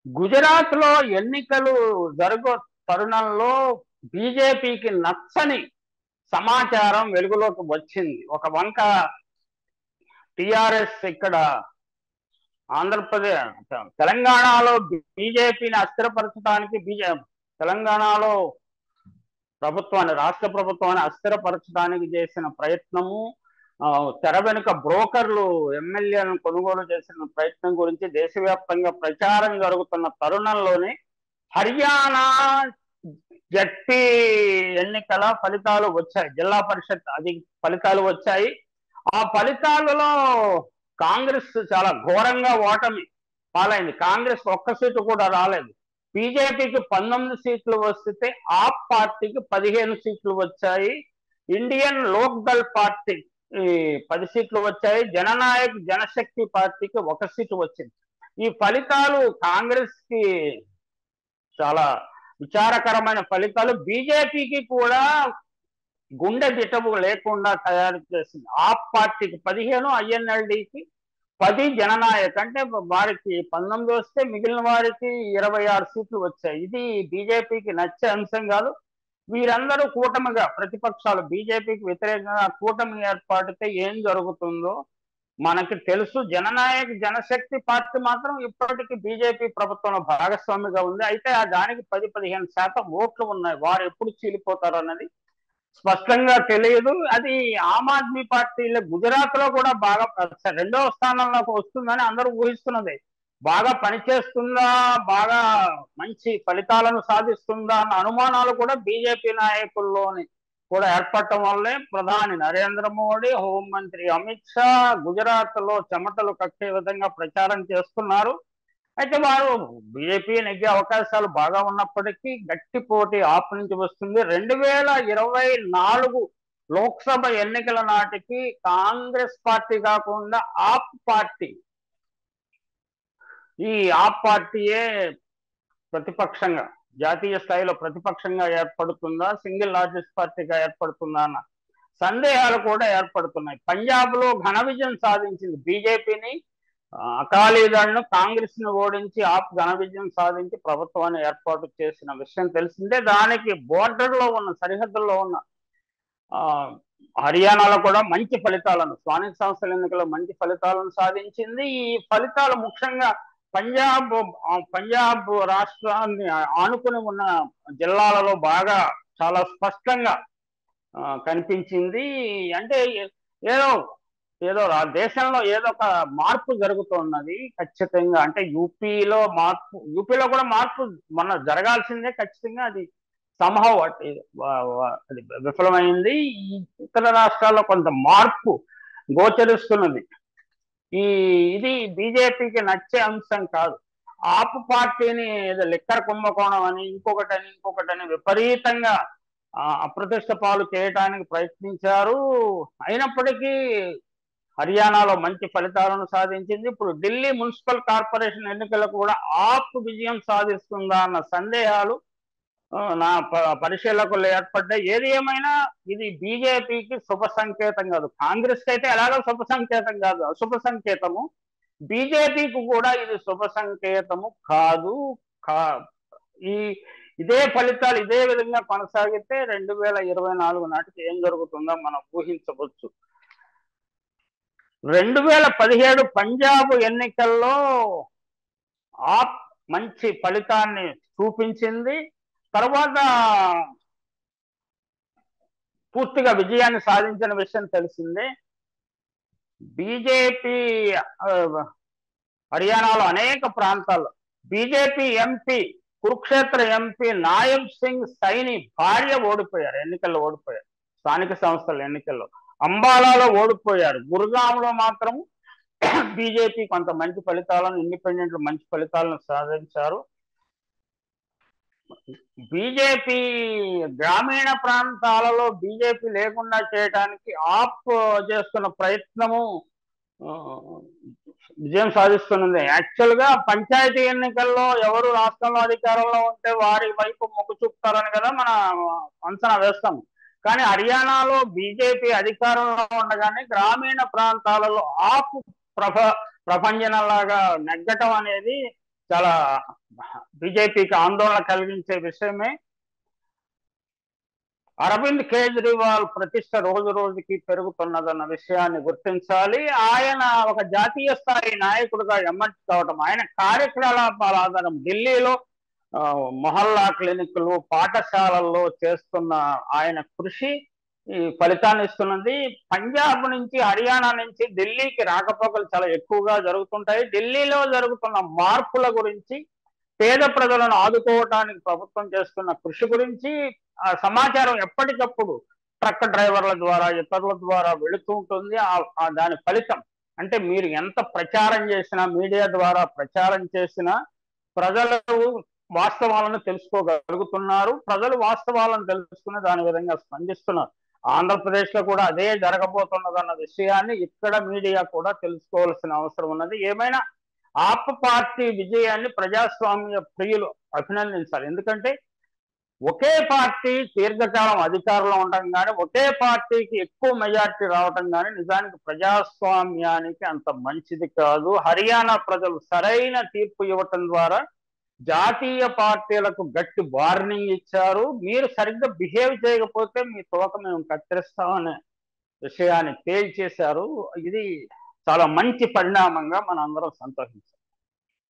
గుజరాత్ లో ఎన్నికలు జరుగు తరుణంలో బీజేపీకి నచ్చని సమాచారం వెలుగులోకి వచ్చింది ఒక వంక టిఆర్ఎస్ ఇక్కడ ఆంధ్రప్రదేశ్ తెలంగాణలో బీజేపీని అస్థిరపరచడానికి బీజే తెలంగాణలో ప్రభుత్వాన్ని రాష్ట్ర ప్రభుత్వాన్ని అస్థిరపరచడానికి చేసిన ప్రయత్నము ఆ, తెర వెనుక బ్రోకర్లు ఎమ్మెల్యేలను కొనుగోలు చేసిన ప్రయత్నం గురించి దేశవ్యాప్తంగా ప్రచారం జరుగుతున్న తరుణంలోనే హర్యానా జడ్పీ ఎన్నికల ఫలితాలు వచ్చాయి జిల్లా పరిషత్ అది ఫలితాలు వచ్చాయి ఆ ఫలితాలలో కాంగ్రెస్ చాలా ఘోరంగా ఓటమి పాలైంది కాంగ్రెస్ ఒక్క సీటు కూడా రాలేదు బీజేపీకి పంతొమ్మిది సీట్లు వస్తే ఆప్ పార్టీకి పదిహేను సీట్లు వచ్చాయి ఇండియన్ లోక్ దల్ పార్టీ ఈ పది సీట్లు వచ్చాయి జననాయక్ జనశక్తి పార్టీకి ఒక సీటు వచ్చింది ఈ ఫలితాలు కాంగ్రెస్ కి చాలా విచారకరమైన ఫలితాలు బీజేపీకి కూడా గుండె దిటవు లేకుండా తయారు చేసింది ఆప్ పార్టీకి పదిహేను ఐఎన్ఎల్డికి పది జననాయక్ అంటే వారికి పంతొమ్మిది వస్తే మిగిలిన వారికి ఇరవై ఆరు సీట్లు వచ్చాయి ఇది బీజేపీకి నచ్చే అంశం కాదు వీరందరూ కూటమిగా ప్రతిపక్షాలు బీజేపీకి వ్యతిరేకంగా కూటమి ఏర్పాటుతే ఏం జరుగుతుందో మనకి తెలుసు జననాయక్ జనశక్తి పార్టీ మాత్రం ఇప్పటికీ బీజేపీ ప్రభుత్వంలో భాగస్వామిగా ఉంది అయితే ఆ దానికి పది పదిహేను శాతం ఓట్లు ఉన్నాయి వారు ఎప్పుడు చీలిపోతారు అన్నది స్పష్టంగా తెలియదు అది ఆమ్ ఆద్మీ పార్టీలో గుజరాత్ లో కూడా బాగా రెండవ స్థానంలోకి వస్తుందని అందరూ ఊహిస్తున్నది బాగా పనిచేస్తుందా బాగా మంచి ఫలితాలను సాధిస్తుందా అన్న అనుమానాలు కూడా బీజేపీ నాయకుల్లోని కూడా ఏర్పడటం వల్లే ప్రధాని నరేంద్ర మోడీ హోంమంత్రి అమిత్ షా గుజరాత్ లో చెమటలు కక్కే విధంగా ప్రచారం చేస్తున్నారు అయితే వారు బీజేపీ నెగ్గే అవకాశాలు బాగా ఉన్నప్పటికీ గట్టి పోటీ ఆప్ నుంచి వస్తుంది రెండు వేల ఇరవై నాలుగు లోక్సభ ఎన్నికల నాటికి కాంగ్రెస్ పార్టీ కాకుండా ఆప్ పార్టీ ఈ ఆప్ పార్టీయే ప్రతిపక్షంగా జాతీయ స్థాయిలో ప్రతిపక్షంగా ఏర్పడుతుందా సింగిల్ లార్జెస్ట్ పార్టీగా ఏర్పడుతుందా అన్న సందేహాలు కూడా ఏర్పడుతున్నాయి పంజాబ్ లో ఘన విజయం సాధించింది బీజేపీని అకాలీదళ్ను కాంగ్రెస్ ను ఓడించి ఆప్ ఘన విజయం సాధించి ప్రభుత్వాన్ని ఏర్పాటు చేసిన విషయం తెలిసిందే దానికి బోర్డర్ లో ఉన్న సరిహద్దుల్లో ఉన్న ఆ హర్యానాలో కూడా మంచి ఫలితాలను స్థానిక సంస్థల ఎన్నికల్లో మంచి ఫలితాలను సాధించింది ఈ ఫలితాలు ముఖ్యంగా పంజాబ్ ఆ, పంజాబ్ రాష్ట్రాన్ని ఆనుకుని ఉన్న జిల్లాలలో బాగా చాలా స్పష్టంగా ఆ, కనిపించింది అంటే ఏదో ఏదో రా- దేశంలో ఏదో ఒక మార్పు జరుగుతున్నది ఖచ్చితంగా అంటే యూపీలో మార్పు యూపీలో కూడా మార్పు మన జరగాల్సిందే ఖచ్చితంగా అది సంభవ్ అది విఫలమైంది ఈ ఇతర రాష్ట్రాల్లో కొంత మార్పు గోచరిస్తున్నది ఈ ఇది బీజేపీకి నచ్చే అంశం కాదు ఆపు పార్టీని ఏదో లిక్కర్ కుంభకోణం అని ఇంకొకటని ఇంకొకటని విపరీతంగా ఆ, అప్రతిష్ట పాలు చేయడానికి ప్రయత్నించారు అయినప్పటికీ హర్యానాలో మంచి ఫలితాలను సాధించింది ఇప్పుడు ఢిల్లీ మున్సిపల్ కార్పొరేషన్ ఎన్నికలకు కూడా ఆప్ విజయం సాధిస్తుందా అన్న సందేహాలు ఆ, నా ప- పరిశీలకులు ఏర్పడ్డాయి ఏది ఏమైనా ఇది బీజేపీకి శుభ సంకేతం కాదు కాంగ్రెస్ అయితే ఎలాగో శుభ సంకేతం కాదు అశుభ సంకేతము బీజేపీకి కూడా ఇది శుభ సంకేతము కాదు కా ఈ ఇదే ఫలితాలు ఇదే విధంగా కొనసాగితే రెండు వేల ఇరవై నాలుగు నాటికి ఏం జరుగుతుందో మనం ఊహించవచ్చు రెండు వేల పదిహేడు పంజాబ్ ఎన్నికల్లో ఆప్ మంచి ఫలితాన్ని చూపించింది తర్వాత పూర్తిగా విజయాన్ని సాధించిన విషయం తెలిసిందే బీజేపీ హర్యానాలో అనేక ప్రాంతాల్లో BJP MP Kurukshetra MP Nayab Singh Saini భార్య ఓడిపోయారు ఎన్నికల్లో ఓడిపోయారు స్థానిక సంస్థల ఎన్నికల్లో అంబాలాలో ఓడిపోయారు గురుగాంలో మాత్రం బీజేపీ కొంత మంచి ఫలితాలను ఇండిపెండెంట్ మంచి ఫలితాలను సాధించారు బీజేపీ గ్రామీణ ప్రాంతాలలో బీజేపీ లేకుండా చేయడానికి ఆప్ చేస్తున్న ప్రయత్నము ఆ, విజయం సాధిస్తున్నది యాక్చువల్ గా పంచాయతీ ఎన్నికల్లో ఎవరు రాష్ట్రంలో అధికారంలో ఉంటే వారి వైపు మొగ్గు చూపుతారని కదా మన అంచనా వేస్తాం కానీ హర్యానాలో బీజేపీ అధికారంలో ఉండగానే గ్రామీణ ప్రాంతాలలో ఆపు ప్రభ ప్రపంచంలాగా నెగ్గటం అనేది చాలా బీజేపీకి ఆందోళన కలిగించే విషయమే అరవింద్ కేజ్రీవాల్ ప్రతిష్ట రోజు రోజుకి పెరుగుతున్నదన్న విషయాన్ని గుర్తించాలి ఆయన ఒక జాతీయ స్థాయి నాయకుడిగా ఎమ్మటి కావటం ఆయన కార్యకలాపాల ఆధారం ఢిల్లీలో ఆ, మొహల్లా క్లినిక్లు పాఠశాలల్లో చేస్తున్న ఆయన కృషి ఈ ఫలితాన్ని ఇస్తున్నది పంజాబ్ నుంచి హర్యానా నుంచి ఢిల్లీకి రాకపోకలు చాలా ఎక్కువగా జరుగుతుంటాయి ఢిల్లీలో జరుగుతున్న మార్పుల గురించి పేద ప్రజలను ఆదుకోవటానికి ప్రభుత్వం చేస్తున్న కృషి గురించి ఆ సమాచారం ఎప్పటికప్పుడు ట్రక్ డ్రైవర్ల ద్వారా ఇతరుల ద్వారా వెళుతూ ఉంటుంది ఆ- ఆ దాని ఫలితం అంటే మీరు ఎంత ప్రచారం చేసినా మీడియా ద్వారా ప్రచారం చేసినా ప్రజలు వాస్తవాలను తెలుసుకోగలుగుతున్నారు ప్రజలు వాస్తవాలను తెలుసుకుని దాని విధంగా స్పందిస్తున్నారు ఆంధ్రప్రదేశ్ లో కూడా అదే జరగబోతున్నదన్న విషయాన్ని ఇక్కడ మీడియా కూడా తెలుసుకోవాల్సిన అవసరం ఉన్నది ఏమైనా ఆప్ పార్టీ విజయాన్ని ప్రజాస్వామ్య ప్రియులు అభినందించాలి ఎందుకంటే ఒకే పార్టీ దీర్ఘకాలం అధికారంలో ఉండడం కానీ ఒకే పార్టీకి ఎక్కువ మెజార్టీ రావటం కానీ నిజానికి ప్రజాస్వామ్యానికి అంత మంచిది కాదు హర్యానా ప్రజలు సరైన తీర్పు ఇవ్వటం ద్వారా జాతీయ పార్టీలకు గట్టి వార్నింగ్ ఇచ్చారు మీరు సరిగ్గా బిహేవ్ చేయకపోతే మీ తోక మేము కత్తిరిస్తామనే విషయాన్ని తేల్చేశారు ఇది చాలా మంచి పరిణామంగా మనం అందరం సంతోషించాం